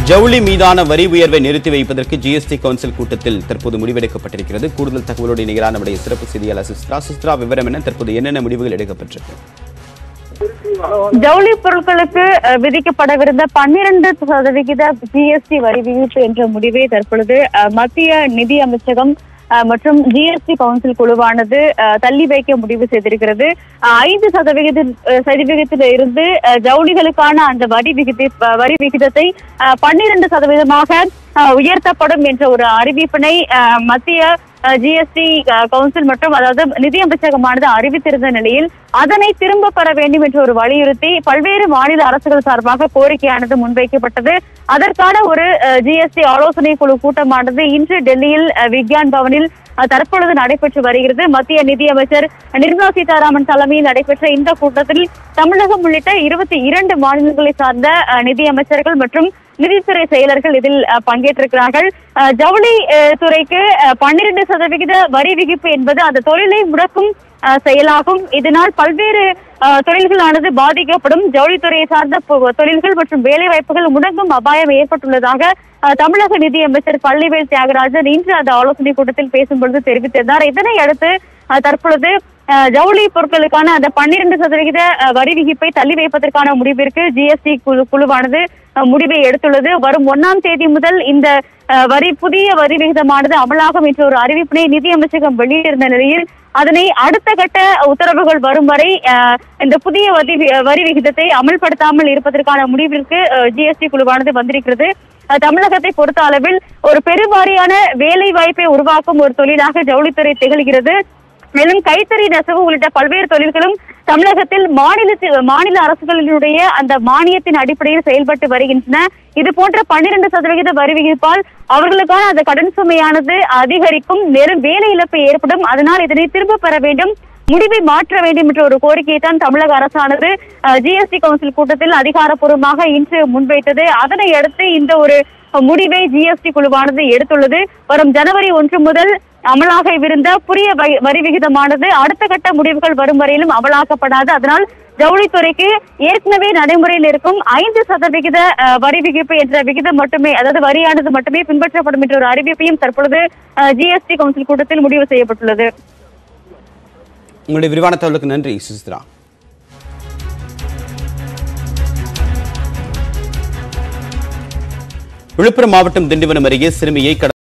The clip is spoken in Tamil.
ஜவுளி மீதான வரி உயர்வை நிறுத்தி வைப்பதற்கு ஜிஎஸ்டி கவுன்சில் கூட்டத்தில் தற்போது முடிவெடுக்கப்பட்டிருக்கிறது கூடுதல் தகவலோடு இணைகிறார் நம்முடைய சிறப்பு செய்தியாளர் சிஸ்ரா சிஸ்ரா விவரம் என்ன தற்போது என்னென்ன முடிவுகள் எடுக்கப்பட்டிருக்கு ஜவுளி பொருட்களுக்கு அஹ், விதிக்கப்படவிருந்த பன்னிரண்டு சதவிகித ஜிஎஸ்டி வரி விதிப்பு என்ற முடிவை தற்பொழுது அஹ், மத்திய நிதி அமைச்சகம் அஹ், மற்றும் ஜிஎஸ்டி கவுன்சில் குழுவானது அஹ், தள்ளி வைக்க முடிவு செய்திருக்கிறது அஹ், ஐந்து சதவிகித அஹ், சதவிகிதத்தில் இருந்து அஹ், ஜவுளிகளுக்கான அந்த வரி விகித வரி விகிதத்தை அஹ், பன்னிரண்டு சதவீதமாக அஹ், உயர்த்தப்படும் என்ற ஒரு அறிவிப்பினை அஹ், மத்திய ஜிஎஸ்டி கவுன்சில் மற்றும் அதாவது நிதி அமைச்சகமானது அறிவித்திருந்த நிலையில் அதனை திரும்ப பெற வேண்டும் என்று ஒரு வலியுறுத்தி பல்வேறு மாநில அரசுகள் சார்பாக கோரிக்கையானது முன்வைக்கப்பட்டது அதற்கான ஒரு ஜிஎஸ்டி ஆலோசனை குழு கூட்டமானது இன்று டெல்லியில் அஹ், விக்யான் பவனில் அஹ், தற்பொழுது நடைபெற்று வருகிறது மத்திய நிதி அமைச்சர் நிர்மலா சீதாராமன் தலைமையில் நடைபெற்ற இந்த கூட்டத்தில் தமிழகம் உள்ளிட்ட இருபத்தி இரண்டு மாநிலங்களை சார்ந்த அஹ், நிதி அமைச்சர்கள் மற்றும் நிதித்துறை செயலர்கள் இதில் அஹ், பங்கேற்றிருக்கிறார்கள் அஹ், ஜவுளி அஹ், துறைக்கு பன்னிரண்டு சதவிகித வரி விகிப்பு என்பது அந்த தொழிலை முடக்கும் அஹ், செயலாகும் இதனால் பல்வேறு அஹ், தொழில்களானது பாதிக்கப்படும் ஜவுளித்துறையை சார்ந்த பொ- தொழில்கள் மற்றும் வேலை வாய்ப்புகள் முடங்கும் அபாயம் ஏற்பட்டுள்ளதாக அஹ், தமிழக நிதி அமைச்சர் பள்ளிவேல் தியாகராஜன் இன்று அந்த ஆலோசனை கூட்டத்தில் பேசும்பொழுது தெரிவித்திருந்தார் இதனை அடுத்து அஹ், தற்பொழுது அஹ், ஜவுளி பொருட்களுக்கான அந்த பன்னிரண்டு சதவிகித அஹ், வரி விகிப்பை தள்ளி வைப்பதற்கான முடிவிற்கு ஜிஎஸ்டி குழு குழுவானது அஹ், முடிவை எடுத்துள்ளது வரும் ஒன்னாம் தேதி முதல் இந்த அஹ், வரி புதிய வரி விகிதமானது அமலாகும் என்ற ஒரு அறிவிப்பினை நிதி அமைச்சகம் வெளியிட்டிருந்த நிலையில் அதனை அடுத்த கட்ட உத்தரவுகள் வரும் வரை அஹ், இந்த புதிய வரி வி- வரி விகிதத்தை அமல்படுத்தாமல் இருப்பதற்கான முடிவிற்கு ஜிஎஸ்டி குழுவானது வந்திருக்கிறது அஹ், தமிழகத்தை பொறுத்த அளவில் ஒரு பெருவாரியான வேலை வாய்ப்பை உருவாக்கும் ஒரு தொழிலாக ஜவுளித்துறை திகழ்கிறது மேலும் கைத்தறி நெசவு உள்ளிட்ட பல்வேறு தொழில்களும் தமிழகத்தில் மாநில மாநில அரசுகளினுடைய அந்த மானியத்தின் அடிப்படையில் செயல்பட்டு வருகின்றன இது போன்ற பன்னிரண்டு சதவிகித வரி விகிப்பால் அவர்களுக்கான அந்த கடன் சுமையானது அதிகரிக்கும் மேலும் வேலை இழப்பு ஏற்படும் அதனால் இதனை திரும்ப பெற வேண்டும் முடிவை மாற்ற வேண்டும் என்ற ஒரு கோரிக்கையை தான் தமிழக அரசானது ஜிஎஸ்டி கவுன்சில் கூட்டத்தில் அதிகாரப்பூர்வமாக இன்று முன்வைத்தது அதனை அடுத்து இந்த ஒரு முடிவை ஜிஎஸ்டி குழுவானது எடுத்துள்ளது வரும் ஜனவரி ஒன்று முதல் அமலாகவிருந்த புதிய வரி- வரி விகிதமானது அடுத்த கட்ட முடிவுகள் வரும் வரையிலும் அமலாக்கப்படாது அதனால் ஜவுளித்துறைக்கு ஏற்கனவே நடைமுறையில் இருக்கும் ஐந்து சதவிகித அஹ், வரி விகிப்பு என்ற விகிதம் மட்டுமே அதாவது வரியானது மட்டுமே பின்பற்றப்படும் என்ற ஒரு அறிவிப்பையும் தற்பொழுது ஜிஎஸ்டி கவுன்சில் கூட்டத்தில் முடிவு செய்யப்பட்டுள்ளது உங்களுடைய விரிவான தகவலுக்கு நன்றி சிஸ்ரா விழுப்புரம் மாவட்டம் திண்டிவனம் அருகே சிறுமியை கடந்த